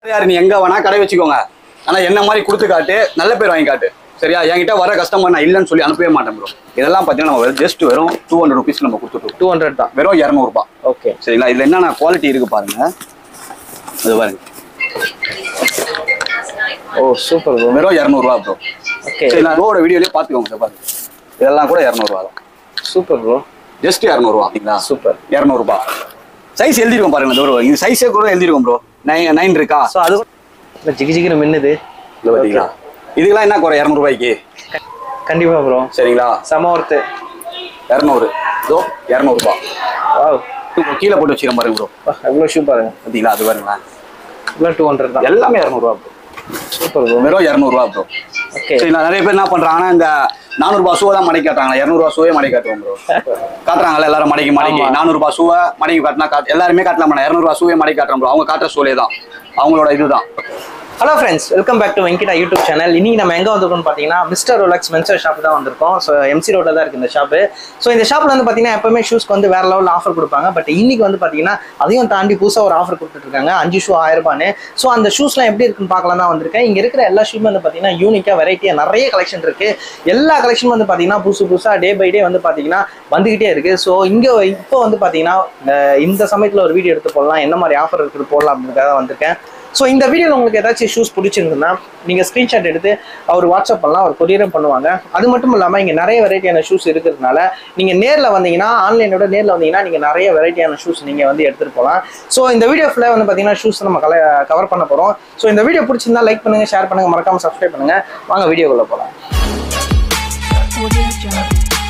யார் நீ எங்க வேணா கடை வச்சுக்கோங்க ஆனா என்ன மாதிரி கொடுத்து காட்டு நல்ல பேர் வாங்கி காட்டு சரியா என்கிட்ட வர கஸ்டமர் நான் இல்லைன்னு சொல்லி அனுப்பவே மாட்டேன் ப்ரோ இதெல்லாம் பார்த்தீங்கன்னா நம்ம ஜஸ்ட் வெறும் டூ ஹண்ட்ரட் ருபீஸ் நம்ம கொடுத்துட்டோம் டூ ஹண்ட்ரட் தான் வெறும் இரநூறுபா ஓகே சரிங்களா இதுல என்னென்ன குவாலிட்டி இருக்கு பாருங்க இது பாருங்க ஓ சூப்பர் ப்ரோ வெறும் இரநூறுவா ப்ரோ ஓகே சரி நான் ரோட வீடியோலயே பார்த்துக்கோங்க சார் பாருங்க இதெல்லாம் கூட இரநூறுவா தான் சூப்பர் ப்ரோ ஜஸ்ட் இரநூறுவா சரிங்களா சூப்பர் இரநூறுபா சைஸ் எழுதிருக்கோம் பாருங்க இந்த ஒரு இது சைஸே கூட எழுதிருக்கோம் ப்ரோ நைன் நைன் இருக்கா ஸோ அது கூட ஜிகி ஜிகின்னு மின்னுது இது பார்த்தீங்களா இதுக்கெல்லாம் என்ன குறை இரநூறுபாய்க்கு கண்டிப்பா ப்ரோ சரிங்களா செம ஒர்த்து இரநூறு இதோ இரநூறுபா வாவ் கீழே போட்டு வச்சுக்கிறேன் பாருங்க ப்ரோ எவ்வளோ ஷூ பாருங்க பார்த்தீங்களா அது பாருங்களேன் இவ்வளோ டூ ஹண்ட்ரட் தான் எல்லாமே இரநூறுவா ப்ரோ சூப்பர் ப்ரோ வெறும் இரநூறுவா ப்ரோ ஓகே சரிங்களா நிறைய பேர் என்ன பண்றாங்கன்னா இந்த நானூறுபா ஷூவை தான் மடக்கி காட்டுறாங்க இரநூறுவா ஷூவே மடக்கி காட்டுவோம் ப்ரோ காட்டுறாங்கல்ல எல்லாரும் மடக்கி மடக்கி ஆமா. நானூறுபா ஷூவை மடக்கி காட்டினா காட்டு எல்லாருமே காட்டலாம் இரநூறுவா ஷூவே மடக்கி காட்டுறோம் ப்ரோ அவங்க காட்டுற ஷூலே தான் அவங்களோட இதுதான் hello friends welcome back to Venkida YouTube channel இன்னைக்கு நம்ம எங்கே வந்திருக்கோம்னு பார்த்தீங்கன்னா மிஸ்டர் ரோலக்ஸ் மென்சர் ஷாப் தான் வந்திருக்கோம் ஸோ எம்சி ரோட்டில் தான் இருக்குது இந்த ஷாப்பு ஸோ இந்த ஷாப்பில் வந்து பார்த்தீங்கன்னா எப்பவுமே ஷூஸ்க்கு வந்து வேற லெவலில் ஆஃபர் கொடுப்பாங்க பட் இன்னைக்கு வந்து பார்த்தீங்கன்னா அதையும் தாண்டி புதுசாக ஒரு ஆஃபர் கொடுத்துட்ருக்காங்க அஞ்சு ஷூ ஆயிரம் ரூபான்னு ஸோ அந்த ஷூஸ்லாம் எப்படி இருக்குன்னு பார்க்கலாம் தான் வந்திருக்கேன் இங்கே இருக்கிற எல்லா ஷூமே வந்து பார்த்தீங்கன்னா யூனிக்காக வெரைட்டியாக நிறைய கலெக்ஷன் இருக்குது எல்லா கலெக்ஷனும் வந்து பார்த்தீங்கன்னா புதுசு புதுசாக டே பை டே வந்து பார்த்தீங்கன்னா வந்துக்கிட்டே இருக்குது ஸோ இங்கே இப்போ வந்து பார்த்தீங்கன்னா அஹ் இந்த சமயத்தில் ஒரு வீடியோ எடுத்து போடலாம் என்ன மாதிரி ஆஃபர் இருக்குது போடலாம் அப்படின்றதுக்காக வந்திருக்கேன் ஸோ இந்த வீடியோவில் உங்களுக்கு ஏதாச்சும் ஷூஸ் பிடிச்சிருந்ததுன்னா நீங்கள் ஸ்க்ரீன்ஷாட் எடுத்து அவர் வாட்ஸ்அப் பண்ணலாம் அவர் கொரியரும் பண்ணுவாங்க அது மட்டும் இல்லாமல் இங்கே நிறைய வெரைட்டியான ஷூஸ் இருக்கிறதுனால நீங்கள் நேரில் வந்தீங்கன்னா ஆன்லைனோட நேரில் வந்தீங்கன்னா நீங்கள் நிறைய வெரைட்டியான ஷூஸ் நீங்கள் வந்து எடுத்துகிட்டு போகலாம் ஸோ இந்த வீடியோ ஃபுல்லாக வந்து பார்த்தீங்கன்னா ஷூஸ் நம்ம கல கவர் பண்ண போகிறோம் ஸோ இந்த வீடியோ பிடிச்சிருந்தா லைக் பண்ணுங்கள் ஷேர் பண்ணுங்கள் மறக்காமல் சப்ஸ்கிரைப் பண்ணுங்கள் வாங்க வீடியோக்குள்ளே போகலாம் Audio Jungle.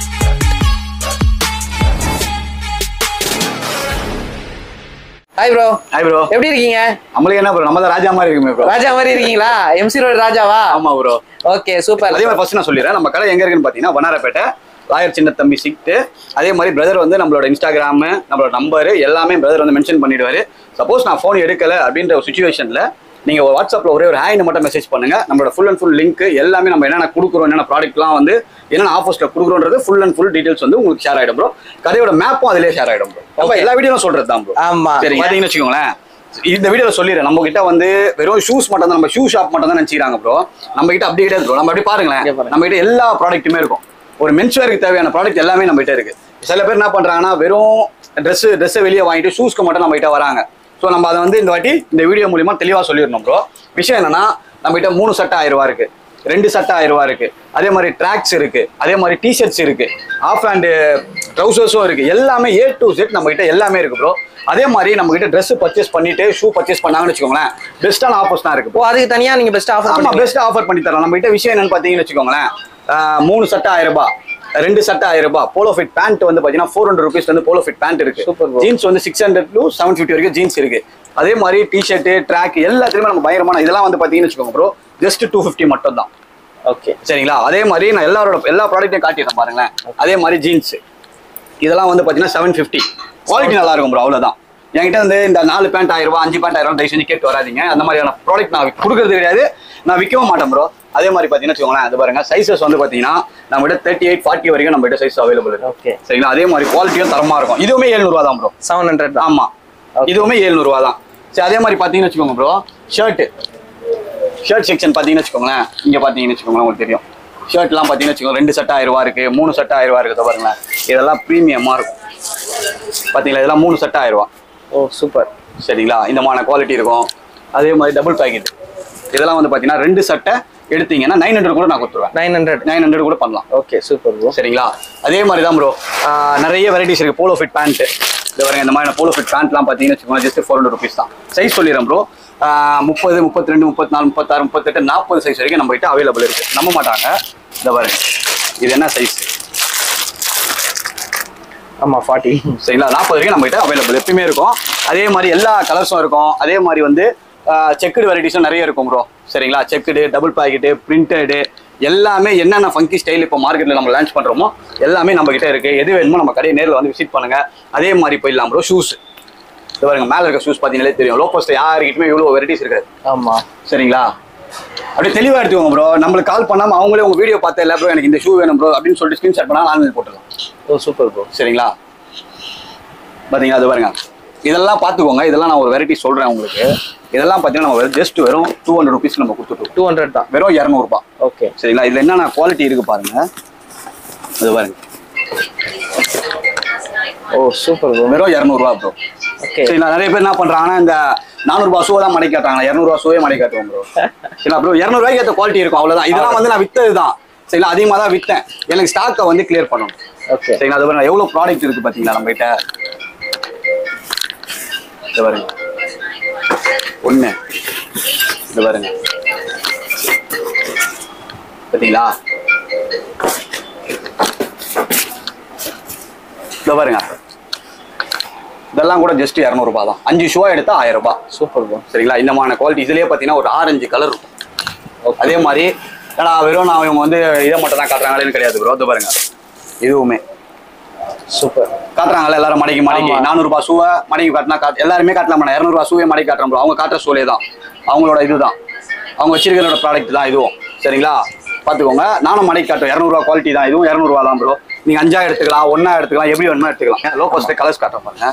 Hi bro hi bro எப்படி இருக்கீங்க நம்மளுக்கு என்ன ப்ரோ நம்ம தான் ராஜா மாதிரி இருக்குமே ப்ரோ ராஜா மாதிரி இருக்கீங்களா எம்சி ரோடு ராஜாவா ஆமா ப்ரோ ஓகே சூப்பர் அதே மாதிரி ஃபர்ஸ்ட் நான் சொல்லிடுறேன் நம்ம கடை எங்க இருக்குன்னு பார்த்தீங்கன்னா வண்ணாரப்பேட்டை லாயர் சின்ன தம்பி சிக்ட்டு அதே மாதிரி பிரதர் வந்து நம்மளோட இன்ஸ்டாகிராம் நம்மளோட நம்பர் எல்லாமே பிரதர் வந்து மென்ஷன் பண்ணிடுவாரு சப்போஸ் நான் ஃபோன் எடுக்கல அப்படின்ற ஒரு சுச்சுவேஷன்ல நீங்க ஒரு வாட்ஸ்அப்ல ஒரே ஒரு ஹேண்ட் மட்டும் மெசேஜ் பண்ணுங்க நம்மளோட ஃபுல் அண்ட் ஃபுல் லிங்க் எல்லாமே நம்ம என்னென்ன கொடுக்குறோம் என்னென்ன ப்ராடக்ட்லாம் வந்து என்னென்ன ஆஃபர்ஸ்ல கொடுக்குறோன்றது ஃபுல் அண்ட் ஃபுல் டீடைல்ஸ் வந்து உங்களுக்கு ஷேர் ஆயிடும் ப்ரோ கடையோட மேப்பும் அதிலே ஷேர் ஆயிடும் ப்ரோ அப்ப Okay. எல்லா வீடியோவும் சொல்றது தான் ப்ரோ ஆமா சரி பாத்தீங்கன்னு வச்சுக்கோங்களேன் இந்த வீடியோல சொல்லிடுறேன் நம்ம கிட்ட வந்து வெறும் ஷூஸ் மட்டும் தான் நம்ம ஷூ ஷாப் மட்டும் தான் நினைச்சிக்கிறாங்க ப்ரோ நம்ம கிட்ட அப்படி கிடையாது ப்ரோ நம்ம அப்படி பாருங்களேன் இங்க பாருங்க. நம்ம கிட்ட எல்லா ப்ராடக்ட்டுமே இருக்கும் ஒரு மென்ஸ்வேருக்கு தேவையான ப்ராடக்ட் எல்லாமே நம்ம கிட்ட இருக்கு சில பேர் என்ன பண்றாங்கன்னா வெறும் ட்ரெஸ் ட்ரெஸ்ஸை வெளியே வாங்கிட்டு ஷூஸ்க்கு மட்டும் நம்ம கிட்ட வராங்க ஸோ நம்ம அதை வந்து இந்த வாட்டி இந்த வீடியோ மூலியமா தெளிவா சொல்லிடணும் ப்ரோ விஷயம் என்னன்னா நம்ம கிட்ட மூணு சட்டை ஆயிரம் ரூபா இருக்கு ரெண்டு சட்டை ஆயிரம் ரூபா இருக்கு அதே மாதிரி ட்ராக்ஸ் இருக்கு அதே மாதிரி டிஷர்ட்ஸ் இருக்கு ஆஃப் ஹேண்டு ட்ரௌசர்ஸும் இருக்கு எல்லாமே ஏ டு செட் நம்ம கிட்ட எல்லாமே இருக்கு ப்ரோ அதே மாதிரி நம்ம கிட்ட ட்ரெஸ் பர்ச்சேஸ் பண்ணிட்டு ஷூ பர்ச்சேஸ் பண்ணாங்கன்னு வச்சுக்கோங்களேன் பெஸ்ட்டான ஆஃபர்ஸ் தான் இருக்கு ஓ அதுக்கு தனியாக நீங்கள் பெஸ்ட் ஆஃபர் ஆமா பண்ணுங்க பெஸ்ட் ஆஃபர் பண்ணி தரோம் நம்ம கிட்ட விஷயம் என்னன்னு பாத்தீங்கன்னு வச்சுக்கோங்களேன் ஆஹ் மூணு சட்டை ஆயிரம் ரூபாய் ரெண்டு சட்டை ஆயிரம் ரூபாய் போலோ ஃபிட் பேண்ட் வந்து பாத்தீங்கன்னா ஃபோர் ஹண்ட்ரட் ருபீஸ் வந்து போலோ ஃபிட் பேண்ட் இருக்கு Super bro. ஜீன்ஸ் வந்து six hundred to seven fifty வரைக்கும் ஜீன்ஸ் இருக்கு அதே மாதிரி டிஷர்ட் ட்ராக் எல்லாத்துலயுமே நம்ம பயங்கரமான இதெல்லாம் வந்து பாத்தீங்கன்னு வச்சுக்கோங்க ப்ரோ ஜஸ்ட் டூ ஃபிஃப்டி மட்டும் தான் ஓகே சரிங்களா அதே மாதிரி நான் எல்லாரோட எல்லா ப்ராடக்ட்டையும் காட்டிடுறேன் பாருங்களேன் அதே மாதிரி ஜீன்ஸ் இதெல்லாம் வந்து பாத்தீங்கன்னா செவன் ஃபிஃப்டி குவாலிட்டி நல்லா இருக்கும் ப்ரோ அவ்வளவுதான் என்கிட்ட வந்து இந்த நாலு பேண்ட் ஆயிரம் ரூபாய் அஞ்சு பேண்ட் ஆயிரம் ரூபாய் தயவு செஞ்சு கேட்டு வராதீங்க அந்த மாதிரியான ப்ராடக்ட் நான் கொடுக்கறது கிடையாது நான் விற்கவும் மாட்டேன் ப்ரோ அதே மாதிரி பார்த்தீங்கன்னா வச்சுக்கோங்களேன் அது பாருங்க சைஸஸ் வந்து பார்த்தீங்கன்னா நம்ம கிட்ட தேர்ட்டி எயிட் ஃபார்ட்டி வரைக்கும் நம்ம கிட்ட சைஸ் அவைலபிள் இருக்கு ஓகே சரிங்களா அதே மாதிரி குவாலிட்டியும் தரமா இருக்கும் இதுவுமே ஏழ்நூறுவா தான் ப்ரோ செவன் ஹண்ட்ரட் தான் ஆமா Okay. இதுவுமே ஏழ்நூறுவா தான் சரி அதே மாதிரி பார்த்தீங்கன்னு வச்சுக்கோங்க ப்ரோ ஷர்ட் ஷர்ட் செக்ஷன் பார்த்தீங்கன்னு வச்சுக்கோங்களேன் இங்கே பார்த்தீங்கன்னு வச்சுக்கோங்களேன் உங்களுக்கு தெரியும் ஷர்ட்லாம் பார்த்தீங்கன்னு வச்சுக்கோங்க ரெண்டு சட்டை ஆயிரம் ரூபா இருக்கு மூணு சட்டை ஆயிரம் ரூபா இருக்குது பாருங்களேன் இதெல்லாம் ப்ரீமியமாக இருக்கும் பார்த்தீங்களா இதெல்லாம் மூணு சட்டை ஆயிரம் ரூபா ஓ சூப்பர் சரிங்களா இந்த மாதிரி குவாலிட்டி இருக்கும் அதே மாதிரி டபுள் பேக்கெட் இதெல்லாம் வந்து பார்த்தீங்கன்னா ரெண்டு சட்டை எடுத்தீங்கன்னா நைன் ஹண்ட்ரட் கூட நான் கொடுத்துருவேன் நைன் ஹண்ட்ரட் நைன் ஹண்ட்ரட் கூட பண்ணலாம் ஓகே சூப்பர் ப்ரோ சரிங்களா அதே மாதிரி தான் ப்ரோ நிறைய வெரைட்டிஸ் இருக்கு போலோ ஃபிட் பேண்ட் இந்த பாருங்க இந்த மாதிரி போலோ ஃபிட் பேண்ட்லாம் பார்த்தீங்கன்னு வச்சுக்கோங்க ஜஸ்ட் ஃபோர் ஹண்ட்ரட் ருபீஸ் தான் சைஸ் சொல்லிடுறேன் ப்ரோ முப்பது முப்பத்தி ரெண்டு முப்பத்தி நாலு முப்பத்தாறு முப்பத்தெட்டு நாற்பது சைஸ் வரைக்கும் நம்ம கிட்ட அவைலபிள் இருக்கு நம்ப மாட்டாங்க இந்த பாருங்க இது என்ன சைஸ் ஆமாம் ஃபார்ட்டி சரிங்களா நாற்பது வரைக்கும் நம்ம கிட்ட அவைலபிள் எப்பயுமே இருக்கும் அதே மாதிரி எல்லா கலர்ஸும் இருக்கும் அதே மாதிரி வந்து செக்குடு வெரைட்டிஸும் நிறைய இருக்கும் ப்ரோ சரிங்களா செக்குடு டபுள் பாக்கெட்டு பிரிண்டடு எல்லாமே என்னென்ன ஃபங்கி ஸ்டைல் இப்போ மார்க்கெட்டில் நம்ம லான்ச் பண்ணுறோமோ எல்லாமே நம்ம கிட்ட இருக்கு எது வேணுமோ நம்ம கடையை நேரில் வந்து விசிட் பண்ணுங்க அதே மாதிரி போயிடலாம் ப்ரோ ஷூஸ் இது பாருங்க மேலே இருக்க ஷூஸ் பார்த்தீங்களே தெரியும் லோ காஸ்ட் யாருக்கிட்டுமே இவ்வளோ வெரைட்டிஸ் இருக்காது ஆமாம் சரிங்களா அப்படியே தெளிவாக எடுத்துக்கோங்க ப்ரோ நம்மளுக்கு கால் பண்ணாமல் அவங்களே உங்கள் வீடியோ பார்த்த இல்லை ப்ரோ எனக்கு இந்த ஷூ வேணும் ப்ரோ அப்படின்னு சொல்லிட்டு ஸ்க்ரீன்ஷாட் பண்ணால் ஆன்லைன் போட்டுடலாம் ஓ சூப்பர் ப்ரோ சரிங்களா பாத்தீங்களா அது பாருங்க இதெல்லாம் பார்த்துக்கோங்க இதெல்லாம் நான் ஒரு வெரைட்டி சொல்றேன் உங்களுக்கு இதெல்லாம் பார்த்தீங்கன்னா நம்ம ஜஸ்ட் வெறும் டூ ஹண்ட்ரட் ருபீஸ் நம்ம கொடுத்துட்டோம் டூ ஹண்ட்ரட் தான் வெறும் இரநூறுபா ஓகே சரிங்களா இதுல என்னென்ன குவாலிட்டி இருக்கு பாருங்க இது பாருங்க ஓ சூப்பர் ப்ரோ வெறும் இரநூறுவா ப்ரோ ஓகே சரிங்களா நிறைய பேர் என்ன பண்றாங்கன்னா இந்த நானூறுபா ஷூ தான் மடக்கி காட்டுறாங்க இரநூறுவா ஷூவே மடக்கி காட்டுவோம் ப்ரோ சரிங்களா ப்ரோ இரநூறுவாய்க்கு ஏற்ற குவாலிட்டி இருக்கும் அவ்வளவுதான் இதெல்லாம் வந்து நான் வித்தது தான் சரிங்களா அதிகமாக தான் வித்தேன் எனக்கு ஸ்டாக்கை வந்து கிளியர் பண்ணணும் ஓகே சரிங்களா அது பாருங்க எவ்வளவு ப்ராடக்ட் இருக்கு பாத்தீங்களா நம்ம கிட்ட இது பாருங்க ஒண்ணு இது பாருங்க பாத்தீங்களா இது பாருங்க இதெல்லாம் கூட ஜஸ்ட் இரநூறுபா தான் அஞ்சு ஷூவா எடுத்தா ஆயிரம் ரூபாய் சூப்பர் ப்ரோ சரிங்களா இந்த மாதிரி குவாலிட்டி இதுலயே பாத்தீங்கன்னா ஒரு ஆரஞ்சு கலர் இருக்கும் அதே மாதிரி ஏன்னா வெறும் நான் இவங்க வந்து இதை மட்டும் தான் காட்டுறாங்களேன்னு கிடையாது ப்ரோ இது பாருங்க இதுவுமே சூப்பர் காட்டுறாங்கல்ல எல்லாரும் மடக்கி மடக்கி ஆமா. நானூறு ரூபாய் ஷூவை மடக்கி காட்டினா காட்டு எல்லாருமே காட்டலாம் இரநூறுபா ஷூவே மடக்கி காட்டுறோம் bro. அவங்க காட்டுற ஷூலே தான் அவங்களோட இதுதான் அவங்க வச்சிருக்கிறோட ப்ராடக்ட் தான் இதுவும் சரிங்களா பார்த்துக்கோங்க நானும் மடக்கி காட்டுறேன் இரநூறுவா குவாலிட்டி தான் இதுவும் இரநூறுவா தான் ப்ரோ நீங்க அஞ்சா எடுத்துக்கலாம் ஒண்ணா எடுத்துக்கலாம் எப்படி வேணுமோ எடுத்துக்கலாம் லோ காஸ்ட் கலர்ஸ் காட்டுறேன் பாருங்க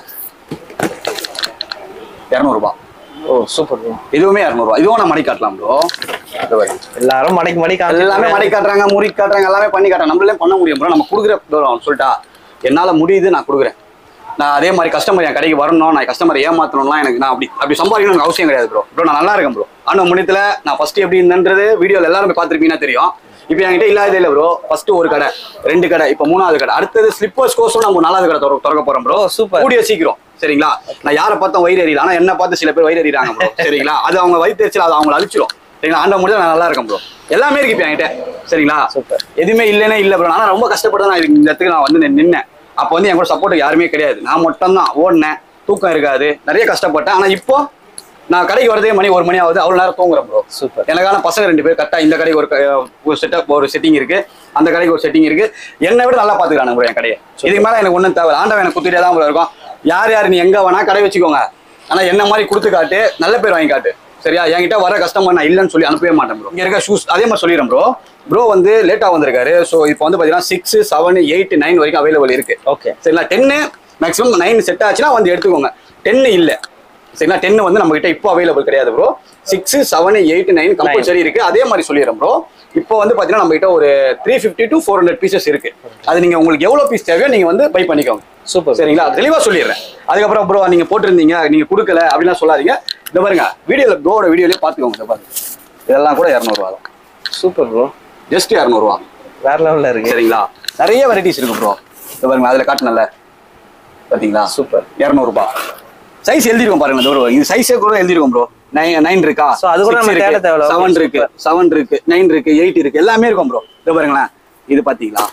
இரநூறுபா ஓ சூப்பர் ப்ரோ இதுவுமே இரநூறுவா இதுவும் நான் மடக்கி காட்டலாம் ப்ரோ இது பாருங்க எல்லாரும் மடக்கி மடக்கி எல்லாமே மடை காட்டுறாங்க முறி காட்டுறாங்க எல்லாமே பண்ணி காட்டுறாங்க நம்மளே பண்ண முடியும் ப்ரோ நம்ம கொடுக்குற தூரம் சொல்லிட்டா என்னால் முடியுது நான் கொடுக்குறேன் நான் அதே மாதிரி கஸ்டமர் என் கடைக்கு வரணும் நான் கஸ்டமர் ஏமாத்தணும்லாம் எனக்கு நான் அப்படி அப்படி சம்பாதிக்கணும் எனக்கு அவசியம் கிடையாது ப்ரோ ப்ரோ நான் நல்லா இருக்கேன் ப்ரோ ஆனால் முன்னத்தில் நான் ஃபர்ஸ்ட் எப்படி இருந்தேன்றது வீடியோவில் எல்லாருமே பார்த்துருப்பீங்கன்னா தெரியும் இப்போ என்கிட்ட இல்லாத இல்லை ப்ரோ ஃபர்ஸ்ட் ஒரு கடை ரெண்டு கடை இப்போ மூணாவது கடை அடுத்தது ஸ்லிப்பர்ஸ் கோர்ஸும் நம்ம நாலாவது கடை திற திறக்க போகிறோம் ப்ரோ ஓ, super. கூடிய சீக்கிரம் சரிங்களா நான் யாரை பார்த்தா வயிறு எறியல ஆனால் என்ன பார்த்து சில பேர் வயிறு எறிகிறாங்க ப்ரோ சரிங்களா அது அவங்க வயிற்று எரிச்சல் அது அவங்களை அழிச்சிரும் சரிங்களா ஆண்ட முடிஞ்சா நான் நல்லா இருக்கேன் ப்ரோ எல்லாமே இருக்கு இப்போ என்கிட்ட சரிங்களா Super. எதுவுமே இல்லைன்னே இல்லை ப்ரோ ஆனால் ரொம்ப கஷ்டப்பட்டு தான் நான் இதுக்கு இந்த இடத்துக்கு நான் வந்து நின்னேன் அப்போ வந்து என் கூட சப்போர்ட் யாருமே கிடையாது நான் மட்டும் தான் ஓடினேன் தூக்கம் இருக்காது நிறைய கஷ்டப்பட்டேன் ஆனால் இப்போ நான் கடைக்கு வரதே மணி ஒரு மணி ஆகுது அவ்வளோ நேரம் தூங்குறேன் ப்ரோ சூப்பர் எனக்கான பசங்க ரெண்டு பேர் கரெக்டாக இந்த கடைக்கு ஒரு க- ஒரு செட்டப் ஒரு செட்டிங் இருக்கு அந்த கடைக்கு ஒரு செட்டிங் இருக்கு என்னை விட நல்லா பார்த்துக்கிறாங்க ப்ரோ என் கடையை இதுக்கு மேலே எனக்கு ஒன்றும் தேவை ஆண்டவன் எனக்கு குத்திட்டே தான் bro இருக்கும் யார் யார் நீ எங்கே வேணா கடை வச்சுக்கோங்க ஆனால் என்ன மாதிரி கொடுத்து காட்டு நல்ல பேர் வாங்கி காட்டு சரியா என்கிட்ட வர கஸ்டமர் நான் இல்லைன்னு சொல்லி அனுப்பவே மாட்டேன் ப்ரோ இங்கே இருக்க ஷூஸ் அதே மாதிரி சொல்லிடுறேன் ப்ரோ ப்ரோ வந்து லேட்டாக வந்திருக்காரு ஸோ இப்போ வந்து பார்த்தீங்கன்னா சிக்ஸ் செவன் எயிட் நைன் வரைக்கும் அவைலபிள் இருக்கு ஓகே சரிங்களா டென்னு மேக்ஸிமம் நைன் செட் ஆச்சுன்னா வந்து எடுத்துக்கோங்க டென்னு இல்லை சரிங்களா டென்னு வந்து நம்ம கிட்ட இப்போ அவைலபிள் கிடையாது bro six seven eight nine compulsory இருக்கு அதே மாதிரி சொல்லிடுறேன் ப்ரோ இப்போ வந்து பார்த்தீங்கன்னா நம்ம கிட்ட ஒரு three fifty to four hundred pieces இருக்கு அது நீங்க உங்களுக்கு எவ்வளோ பீஸ் தேவையோ நீங்க வந்து பை பண்ணிக்கோங்க சூப்பர் சரிங்களா தெளிவா சொல்லிடுறேன் அதுக்கப்புறம் ப்ரோ நீங்க போட்டிருந்தீங்க நீங்க கொடுக்கல அப்படிலாம் சொல்லாதீங்க இந்த பாருங்க வீடியோல ப்ரோட வீடியோலயே பாத்துக்கோங்க இந்த பாருங்க இதெல்லாம் கூட இரநூறுவா தான் சூப்பர் ப்ரோ ஜஸ்ட் இரநூறுவா வேற லெவல்ல இருக்கு சரிங்களா நிறைய வெரைட்டிஸ் இருக்கு ப்ரோ இந்த பாருங்க அதுல காட்டினல பாத்தீங்களா சூப்பர் இரநூறுபா சைஸ் எழுதிருக்கோம் பாருங்க ப்ரோ இது சைஸே கூட எழுதிருக்கோம் ப்ரோ நைன் நைன் இருக்கா So, அது கூட நம்ம தேட தேவையில்ல. செவன் இருக்கு செவன் இருக்கு நைன் இருக்கு எயிட் இருக்கு எல்லாமே இருக்கும் ப்ரோ இது பாருங்களேன் இது பாத்தீங்களா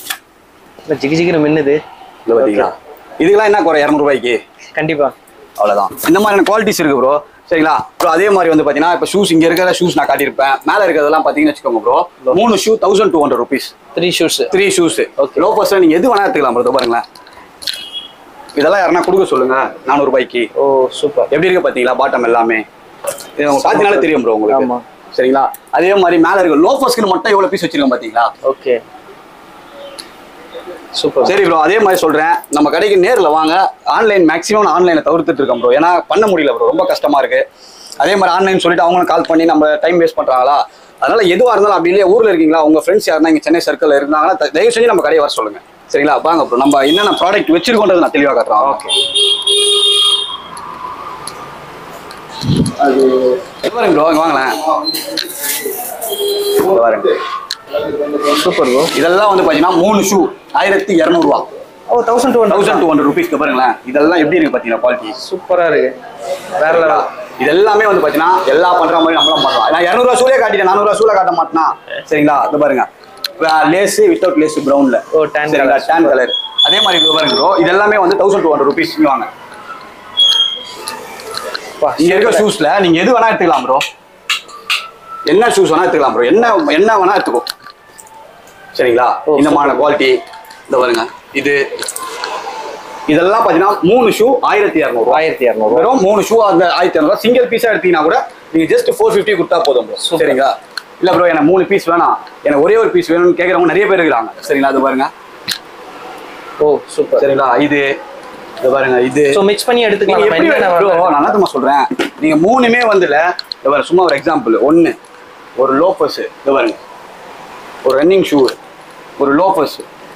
இல்ல ஜிகி ஜிகின்னு மின்னுது இது பாத்தீங்களா இதுக்கெல்லாம் என்ன குறை இரநூறுபாய்க்கு கண்டிப்பா அவ்வளவுதான் இந்த மாதிரியான குவாலிட்டிஸ் இருக்கு ப்ரோ சரிங்களா ப்ரோ அதே மாதிரி வந்து பாத்தீங்கன்னா இப்போ ஷூஸ் இங்க இருக்கிற ஷூஸ் நான் காட்டியிருப்பேன் மேல இருக்கிறதெல்லாம் பாத்தீங்கன்னு வச்சுக்கோங்க ப்ரோ மூணு shoe thousand two hundred rupees three shoes three shoes Okay. லோ பர்சன் நீங்க எது வேணா எடுத்துக்கலாம் ப்ரோ பாருங்களேன் இதெல்லாம் யாருன்னா கொடுக்க சொல்லுங்க நானூறு ரூபாய்க்கு ஓ சூப்பர் எப்படி இருக்கு பாத்தீங்களா பாட்டம் எல்லாமே இது அவங்க பாத்தீங்கனாலே தெரியும் ப்ரோ உங்களுக்கு ஆமா. சரிங்களா அதே மாதிரி மேல இருக்க லோஃபர்ஸ்க்கு மட்டும் எவ்வளவு பீஸ் வச்சிருக்கோம் பாத்தீங்களா ஓகே சூப்பர் சரி ப்ரோ அதே மாதிரி சொல்றேன் நம்ம கடைக்கு நேர்ல வாங்க ஆன்லைன் மேக்ஸிமம் நான் ஆன்லைன்ல தவிர்த்துட்டு இருக்கேன் ப்ரோ ஏன்னா பண்ண முடியல ப்ரோ ரொம்ப கஷ்டமா இருக்கு அதே மாதிரி ஆன்லைன் சொல்லிட்டு அவங்களும் கால் பண்ணி நம்ம டைம் வேஸ்ட் பண்றாங்களா அதனால எதுவா இருந்தாலும் அப்படி இல்லையா ஊர்ல இருக்கீங்களா உங்க ஃப்ரெண்ட்ஸ் யாருன்னா இங்க சென்னை சர்க்கிள்ல இருந்தாங்கன்னா த- தயவு செஞ்சு நம்ம கடையை வர சொல்லுங்க சரிங்களா வாங்க ப்ரோ நம்ம என்னென்ன ப்ராடக்ட் வச்சிருக்கோன்றது நான் தெளிவா காட்டுறேன் ஓகே பாருங்க ப்ரோ இங்க வாங்களேன் இங்க பாருங்க சூப்பர் ப்ரோ இதெல்லாம் வந்து பாத்தீங்கன்னா மூணு ஷூ ஆயிரத்தி இரநூறுவா ஓ thousand two thousand hundred two hundred ருபீஸ்க்கு பாருங்களேன் இதெல்லாம் எப்படி இருக்கு பாத்தீங்கன்னா குவாலிட்டி சூப்பரா இருக்கு வேற லெவல் இது எல்லாமே வந்து பாத்தீங்கன்னா எல்லா பண்ற மாதிரி நம்மளும் பண்ணலாம் நான் இரநூறுவா சூலே காட்டிட்டேன் நானூறுவா சூல காட்ட மாட்டேனா சரிங்களா இது பாருங்க லேஸ் வித்தவுட் லேஸ் ப்ரௌன்ல ஓ, tan சரிங்களா colour. டேன் கலர் அதே மாதிரி இது பாருங்க bro இது எல்லாமே வந்து தௌசண்ட் டூ ஹண்ட்ரட் ருபீஸ் வாங்க இங்க இருக்க ஷூஸ்ல நீங்க எது வேணா எடுத்துக்கலாம் ப்ரோ என்ன ஷூஸ் வேணா எடுத்துக்கலாம் ப்ரோ என்ன என்ன வேணா எடுத்துக்கோ சரிங்களா ஓ, இந்த மாதிரி குவாலிட்டி இந்த பாருங்க இது இதெல்லாம் பாத்தீங்கன்னா மூணு ஷூ ஆயிரத்தி இரநூறுவா ஆயிரத்தி இரநூறு வெறும் மூணு ஷூ அந்த ஆயிரத்தி இரநூறுவா சிங்கிள் பீஸா எடுத்தீங்கன்னா கூட நீங்க ஜஸ்ட் ஃபோர் ஃபிஃப்டி கொடுத்தா போதும் bro. Super. சரிங்களா இல்ல ப்ரோ எனக்கு மூணு பீஸ் வேணாம் எனக்கு ஒரே ஒரு பீஸ் வேணும்னு கேட்கறவங்க நிறைய பேர் இருக்கிறாங்க சரிங்களா அது பாருங்க ஓ சூப்பர் சரிங்களா இது இது பாருங்க இது ஸோ மிக்ஸ் பண்ணி நீங்க எடுத்துக்கலாம் நம்ம எப்படி என்னென்ன bro, வரலாம் நான் என்ன தெரியுமா சொல்றேன் நீங்க மூணுமே வந்துல இது பாருங்க சும்மா ஒரு எக்ஸாம்பிள் ஒன்னு ஒரு லோஃபர்ஸ் இது பாருங்க ஒரு ரன்னிங் ஷூ ஒரு லோஃபர்ஸ்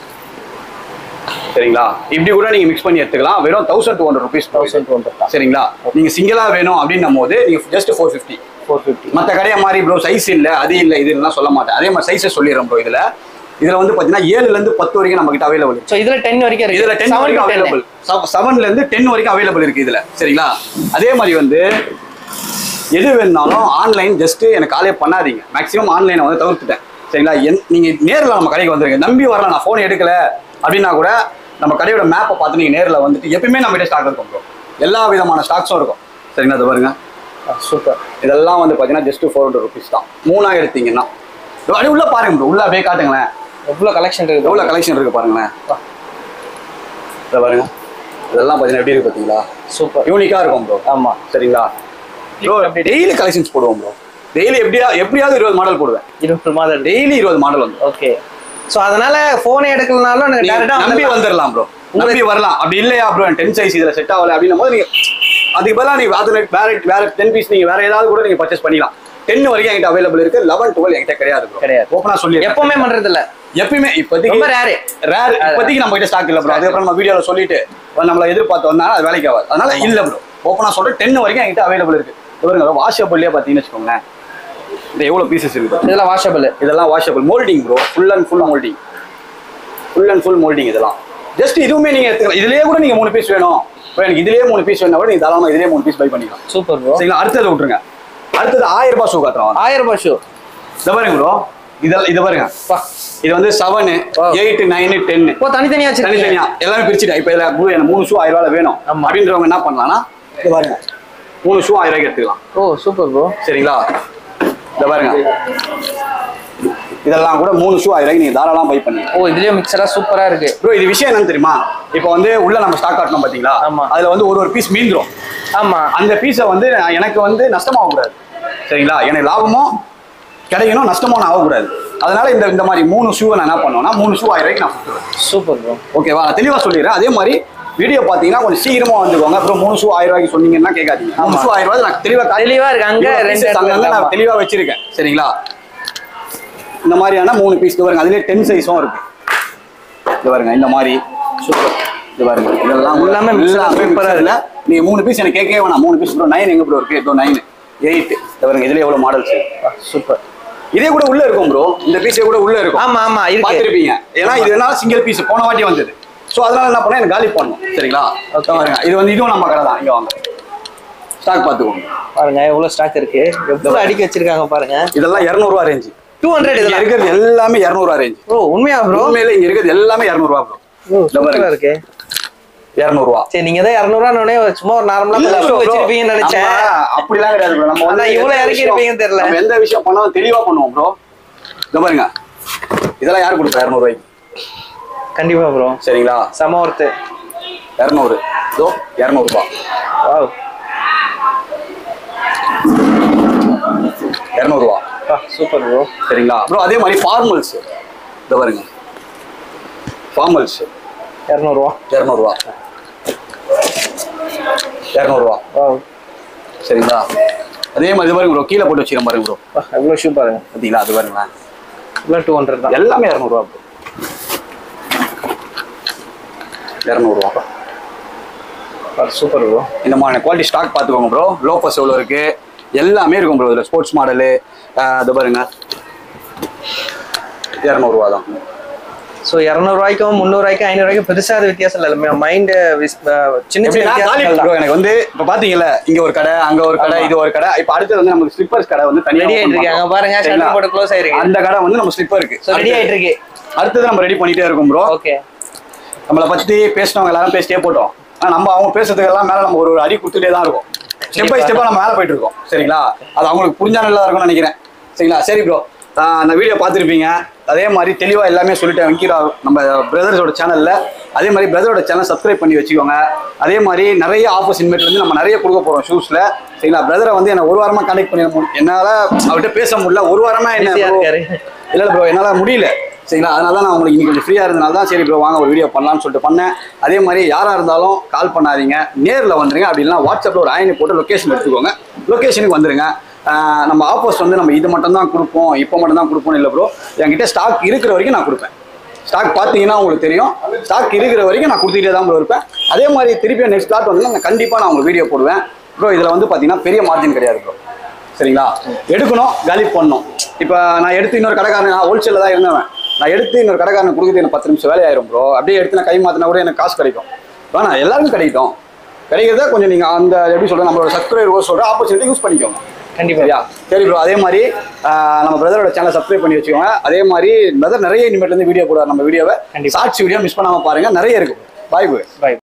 சரிங்களா இப்படி கூட நீங்க மிக்ஸ் பண்ணி எடுத்துக்கலாம் வெறும் thousand two hundred rupees thousand two hundred சரிங்களா நீங்க சிங்கிளா வேணும் அப்படின்னும் போது நீங்க just four fifty four fifty மற்ற கடையை மாதிரி ப்ரோ சைஸ் இல்ல அது இல்ல இது இல்லைலாம் சொல்ல மாட்டேன் அதே மாதிரி சைஸை சொல்லிடுறேன் ப்ரோ இதுல இதுல வந்து பாத்தீங்கன்னா ஏழுல இருந்து பத்து வரைக்கும் நம்ம கிட்ட அவைலபிள் ஸோ இதுல டென் வரைக்கும் இருக்கு இதுல டென் செவன் வரைக்கும் டு டென் அவைலபிள் செவன்ல இருந்து டென் வரைக்கும் அவைலபிள் இருக்கு இதுல சரிங்களா அதே மாதிரி வந்து எது வேணுனாலும் ஆன்லைன் ஜஸ்ட் எனக்கு காலே பண்ணாதீங்க மேக்ஸிமம் ஆன்லைனை வந்து தவிர்த்துட்டேன் சரிங்களா என் நீங்க நேரில் நம்ம கடைக்கு வந்துருங்க நம்பி வரல நான் ஃபோன் எடுக்கல அப்படின்னா கூட நம்ம கடையோட மேப்பை பார்த்து நீங்க நேரில் வந்துட்டு எப்பயுமே நம்ம கிட்ட ஸ்டாக் இருக்கும் bro. எல்லா விதமான ஸ்டாக்ஸும் இருக்கும் சரிங்களா அது பாருங்க சூப்பர் இதெல்லாம் வந்து பார்த்தீங்கன்னா ஜஸ்ட் ஃபோர் ஹண்ட்ரட் ருபீஸ் தான் மூணா எடுத்தீங்கன்னா இதோ அப்படியே உள்ள பாருங்க bro. உள்ள அப்படியே காட்டுங்களேன் எவ்வளோ கலெக்ஷன் இருக்குது எவ்வளோ கலெக்ஷன் இருக்கு பாருங்களேன் இதை பாருங்க இதெல்லாம் பார்த்தீங்கன்னா எப்படி இருக்கு பார்த்தீங்களா சூப்பர் யூனிக்காக இருக்கும் ப்ரோ ஆமா சரிங்களா ப்ரோ டெய்லி கலெக்ஷன்ஸ் போடுவோம் ப்ரோ டெய்லி எப்படியா எப்படியாவது இருபது மாடல் போடுவேன் இருபது மாதம் டெய்லி இருபது மாடல் வந்து ஓகே ஸோ அதனால ஃபோனே எடுக்கலனாலும் எனக்கு டேரெக்டாக நம்பி வந்துடலாம் ப்ரோ நம்பி வரலாம் அப்படி இல்லையா ப்ரோ டென் சைஸ் இதுல செட் ஆகல அப்படின்னும் போது நீங்க அதுக்கு பதிலாக நீங்க அதுல வேற வேற டென் பீஸ் நீங்க வேற ஏதாவது கூட நீங்க பர்ச்சேஸ் பண்ணிக்கலாம் டென் வரைக்கும் என்கிட்ட அவைலபிள் இருக்கு லெவன் டுவெல் என்கிட்ட கிடையாது bro. கிடையாது. ஓப்பனா சொல்லி எப்பவுமே பண்றது இல்ல எப்பயுமே இப்போதைக்கு ரொம்ப rare. ரேர் இப்போதைக்கு நம்ம கிட்ட ஸ்டாக் இல்ல ப்ரோ அதுக்கப்புறம் நம்ம வீடியோல சொல்லிட்டு நம்மள எதிர்பார்த்து வந்தா அது வேலைக்கு ஆகாது அதனால இல்ல ப்ரோ ஓப்பனா சொல்றேன் டென் வரைக்கும் என்கிட்ட அவைலபிள் இருக்கு இவருங்க வாஷபிள்லயே பாத்தீங்கன்னு வச்சுக்கோங்களேன் இந்த எவ்வளவு பீசஸ் இருக்கு பாருங்க. இதெல்லாம் வாஷபிள் இதெல்லாம் washable moulding bro full and full moulding full and full moulding இதெல்லாம் ஜஸ்ட் இதுவுமே நீங்க எடுத்துக்கலாம் இதுலயே கூட நீங்க மூணு பீஸ் வேணும் இப்போ எனக்கு இதுலயே மூணு பீஸ் வேணும் கூட நீங்க தாராளமா இதுலயே மூணு பீஸ் பை பண்ணிக்கலாம் சூப்பர் ப்ரோ சரிங்களா அடுத்தது விட்டுருங்க அடுத்தது ஆயிரம் ரூபாய் ஷூ காட்டுறோம் ஆயிரம் ரூபாய் ஷூ இதை பாருங்க ப்ரோ இதெல்லாம் இது பாருங்க இது வந்து செவனு Wow. எயிட் நைனு டென்னு ஓ தனித்தனியா வச்சிருக்கீங்க தனித்தனியா எல்லாமே பிரிச்சுட்டேன் இப்போ இதில் ப்ளூ எனக்கு மூணு ஷூ ஆயிரம் ரூபாய் வேணும் ஆமா. அப்படின்றவங்க என்ன பண்ணலாம்னா இது பாருங்க மூணு ஷூ ஆயிரம் ரூபாய்க்கு எடுத்துக்கலாம் ஓ சூப்பர் ப்ரோ சரிங்களா இதை பாருங்க இதெல்லாம் கூட மூணு ஷூ ஆயிரம் ரூபாய்க்கு நீங்க தாராளமா பை பண்ணி ஓ இதுலயே மிக்சரா சூப்பரா இருக்கு ப்ரோ இது விஷயம் என்னன்னு தெரியுமா இப்போ வந்து உள்ள நம்ம ஸ்டாக் காட்டணும் பாத்தீங்களா ஆமா. அதுல வந்து ஒரு ஒரு பீஸ் மீந்துரும் ஆமா அந்த பீஸை வந்து நான் எனக்கு வந்து நஷ்டமாகக்கூடாது சரிங்களா எனக்கு லாபமும் கிடைக்கணும் நஷ்டமும் ஆகக்கூடாது அதனால இந்த இந்த மாதிரி மூணு ஷூவை நான் என்ன பண்ணுவேன்னா மூணு ஷூ ஆயிரம் ரூபாய்க்கு நான் கொடுத்துருவேன் சூப்பர் ப்ரோ ஓகேவா நான் தெளிவா சொல்லிடுறேன் அதே மாதிரி வீடியோ பாத்தீங்கன்னா கொஞ்சம் சீக்கிரமா வந்துக்கோங்க அப்புறம் மூணு ஷூ ஆயிரம் ரூபாய்க்கு சொன்னீங்கன்னா கேட்காதீங்க மூணு ஆமா. ஷூ ஆயிரம் ரூபாய் நான் தெளிவா காட்டி- தெளிவா இருக்கு. அங்க இவ்வளவு ரெண்டு pieces அங்கங்க இடத்துல நான் ஆமா. தெளிவா வச்சிருக்கேன் சரிங்களா இந்த மாதிரியான மூணு பீஸ் பாருங்க அதுலயே டென் சைஸும் இருக்கு இது பாருங்க இந்த மாதிரி சூப்பர் இது பாருங்க இதெல்லாம் எல்லாமே mix எல்லாமே super ஆ மிக்சர் இல்ல நீங்க மூணு பீஸ் எனக்கு கேட்கவே வேணாம் மூணு பீஸ் ப்ரோ நைன் எங்க ப்ரோ இருக்கு இதோ நைன் எயிட் இது பாருங்க இதுல எவ்வளவு மாடல்ஸ் சூப்பர் இதே கூட உள்ள இருக்கும் ப்ரோ இந்த பீஸே கூட உள்ள இருக்கும் ஆமா ஆமா இருக்கு பார்த்திருப்பீங்க ஏன்னா இது என்ன சிங்கிள் பீஸ் போன வாட்டி வந்தது ஸோ அதனால என்ன பண்ணேன் எனக்கு காலி பண்ணணும் சரிங்களா Okay. பாருங்க இது வந்து இதுவும் நம்ம கடை தான் இங்க வாங்க ஸ்டாக் பார்த்துக்கோங்க பாருங்க எவ்வளவு ஸ்டாக் இருக்கு எவ்வளவு அடிக்க வச்சிருக்காங்க பாருங்க இதெல்லாம் இரநூறுவா ரேஞ்சு டூ ஹண்ட்ரட் இங்க இதெல்லாம் இருக்கிறது எல்லாமே இரநூறுவா ரேஞ்சு ப்ரோ உண்மையா ப்ரோ உண்மையில இங்க இருக்கிறது எல்லாமே இரநூறுவா ப்ரோ சூப்பரா இருக்கு இரநூறுவா சரி நீங்க தான் இரநூறுவானே சும்மா ஒரு நார்மலா இல்ல ஷூ bro, bro. வச்சிருப்பீங்கன்னு நினைச்சேன் நம்ம அப்படிலாம் கிடையாது bro. நம்ம வந்து அதான் இவ்வளவு எந்த இறக்கி விஷயம் இருப்பீங்கன்னு தெரியல. நம்ம எந்த விஷயம் பண்ணாலும் தெளிவா பண்ணுவோம் ப்ரோ இந்த பாருங்க இதெல்லாம் யார் கொடுப்பா இரநூறுவாய்க்கு கண்டிப்பா ப்ரோ சரிங்களா செம ஒருத்து இரநூறு இதோ இரநூறுபா வாவ் இரநூறுவா சூப்பர் ப்ரோ சரிங்களா ப்ரோ அதே மாதிரி ஃபார்மல்ஸ் இந்த பாருங்க ஃபார்மல்ஸ் இரநூறுவா இரநூறுவா இரநூறுவா வாவ் சரிங்களா அதே மாதிரி இது பாருங்க ப்ரோ கீழே போட்டு வச்சுக்கிறேன் பாருங்க ப்ரோ எவ்வளோ ஷூ பாருங்க பார்த்தீங்களா அது பாருங்களேன் இவ்வளோ டூ ஹண்ட்ரட் தான் எல்லாமே இரநூறுவா ப்ரோ இரநூறுவா சூப்பர் ப்ரோ இந்த மாதிரி குவாலிட்டி ஸ்டாக் பார்த்துக்கோங்க ப்ரோ லோபஸ் எவ்வளோ இருக்கு எல்லாமே இருக்கும் ப்ரோ இதில் ஸ்போர்ட்ஸ் மாடலு இது பாருங்க இரநூறுவா தான் ஸோ இரநூறுவாய்க்கும் முந்நூறுவாய்க்கும் ஐநூறுவாய்க்கும் பெருசா அது வித்தியாசம் இல்லை மைண்டு சின்ன சின்ன எப்படின்னா, காலி வித்தியாசங்கள் bro, தான் எனக்கு வந்து இப்ப பாத்தீங்கல்ல இங்க ஒரு கடை அங்க ஒரு கடை ஆமா. இது ஒரு கடை இப்ப அடுத்தது வந்து நமக்கு ஸ்லிப்பர்ஸ் கடை வந்து தனியா ரெடி open ஆயிட்டு இருக்கு அங்க பண்றோம். பாருங்க சரிங்களா? ஷட்டர் போட்டு க்ளோஸ் ஆயிருக்கு அந்த கடை வந்து நம்ம ஸ்லிப்பருக்கு ஸோ ரெடி ஆயிட்டு இருக்கு அடுத்தது நம்ம ரெடி பண்ணிட்டே இருக்கோம் ப்ரோ ஓகே நம்மளை பத்தி பேசினவங்க எல்லாரும் பேசிட்டே போட்டோம் ஆனா நம்ம அவங்க பேசுறதுக்கு எல்லாம் மேல நம்ம ஒரு ஒரு அடி கொடுத்துட்டே தான் இருக்கும் ஸ்டெப் பை ஸ்டெப்பா நம்ம மேல போயிட்டு இருக்கோம் சரிங்களா அது அவங்களுக்கு புரிஞ்சா நல்லா இருக்கும்னு நினைக்கிறேன் சரிங்களா சரி ப்ரோ அந்த வீடியோ பார்த்துருப்பீங்க அதே மாதிரி தெளிவாக எல்லாமே சொல்லிட்டேன் வெங்கிரா நம்ம பிரதர்ஸோட சேனலில் அதே மாதிரி பிரதரோட சேனல் சப்ஸ்கிரைப் பண்ணி வச்சுக்கோங்க அதே மாதிரி நிறைய ஆஃபர்ஸ் இனிமேட் வந்து நம்ம நிறைய கொடுக்க போகிறோம் ஷூஸில் சரிங்களா பிரதரை வந்து என்ன ஒரு வாரமாக கான்டெக்ட் பண்ணி என்னால் அவர்கிட்ட பேச முடியல ஒரு வாரமாக Busy ஆ என்ன இருக்காரு. இல்லை ப்ரோ என்னால் முடியல சரிங்களா அதனால தான் நான் உங்களுக்கு இன்னைக்கு கொஞ்சம் ஃப்ரீயாக இருந்தனால தான் சரி ப்ரோ வாங்க ஒரு வீடியோ பண்ணலாம்னு சொல்லிட்டு பண்ணேன் அதே மாதிரி யாராக இருந்தாலும் கால் பண்ணாதீங்க நேரில் வந்துருங்க அப்படி இல்லைனா வாட்ஸ்அப்பில் ஒரு ஆயினி போட்டு லொக்கேஷன் எடுத்துக்கோங்க லொக்கேஷனுக்கு வந்துருங்க ஆஹ் நம்ம ஆப்போஸ் வந்து நம்ம இது மட்டும் தான் கொடுப்போம் இப்போ மட்டும் தான் கொடுப்போம் இல்லை ப்ரோ என்கிட்ட ஸ்டாக் இருக்கிற வரைக்கும் நான் கொடுப்பேன் ஸ்டாக் பார்த்தீங்கன்னா உங்களுக்கு தெரியும் ஸ்டாக் இருக்கிற வரைக்கும் நான் கொடுத்துட்டே தான் ப்ரோ இருப்பேன் அதே மாதிரி திருப்பி நெக்ஸ்ட் ஸ்டார்ட் வந்து நான் கண்டிப்பாக நான் உங்களுக்கு வீடியோ போடுவேன் ப்ரோ இதில் வந்து பார்த்தீங்கன்னா பெரிய மார்ஜின் கிடையாது ப்ரோ சரிங்களா எடுக்கணும் காலி பண்ணணும் இப்போ நான் எடுத்து இன்னொரு கடைக்காரன் நான் ஹோல்சேலில் தான் இருந்தவன் நான் எடுத்து இன்னொரு கடைக்காரனுக்கு கொடுக்குறது எனக்கு பத்து நிமிஷம் வேலையாயிரும் ப்ரோ அப்படியே எடுத்து நான் கை மாற்றினா கூட எனக்கு காசு கிடைக்கும் வேணாம் எல்லாருக்கும் கிடைக்கும் கிடைக்கிறத கொஞ்சம் நீங்கள் அந்த எப்படி சொல்கிறது நம்மளோட சப்ஸ்கிரைபர் சொல்கிற ஆப்பர்ச்சுனிட்டி யூஸ் பண்ணிக்கோங்க கண்டிப்பா சரியா சரி ப்ரோ அதே மாதிரி ஆஹ், நம்ம பிரதரோட சேனல் சப்ஸ்கிரைப் பண்ணி வச்சுக்கோங்க அதே மாதிரி பிரதர் நிறைய இனிமேட்ல இருந்து வீடியோ போடுவார் நம்ம வீடியோவை கண்டிப்பா. ஷார்ட்ஸ் வீடியோ மிஸ் பண்ணாம பாருங்க நிறைய இருக்கு பாய் பாய் பை